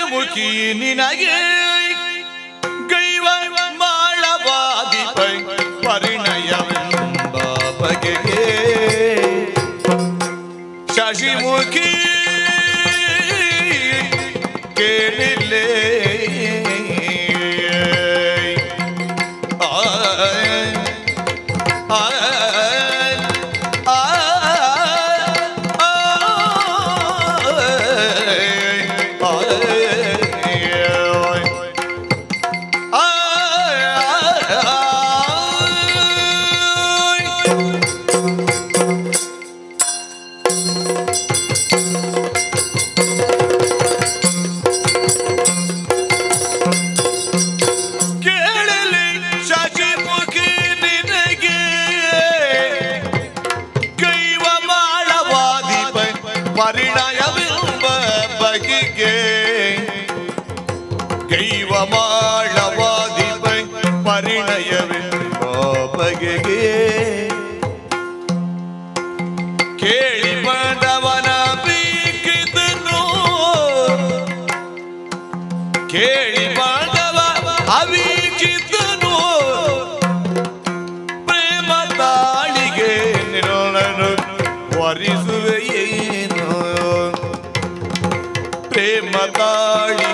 ಮುಖಿ ನಿನಗೆ ಗೈವ ಮಾಡವಾದಿ ಪರಿಣಯವೆಂಬ ಬಗೆಗೆ ಶಶಿಮುಖಿ ಕೇಳಿಲ್ಲೇ ಆ ಆ ಆ ಕೇಳಲಿ ಶಶಿಮುಖಿ ನಿನಗೆ ಕೈವ ಮಾಡವಾದಿ ಪರಿಣಯವೆಂಬ ಬಗೆಗೆ ಕೈವ ಮಾಡವಾದಿ ಪರಿಣಯವೆಂಬ ಬಗೆಗೆ ಕೇಳಿ ಬಂದವನ ಬೀಗಿದನು ಕೇಳಿ ಬಂದವ ಅವೀಗಿದ್ದನು ಪ್ರೇಮ ತಾಳಿಗೆ ನಿನ್ನನ್ನು ವರಿಸುವೆ ಏನು ಪ್ರೇಮ ತಾಳಿ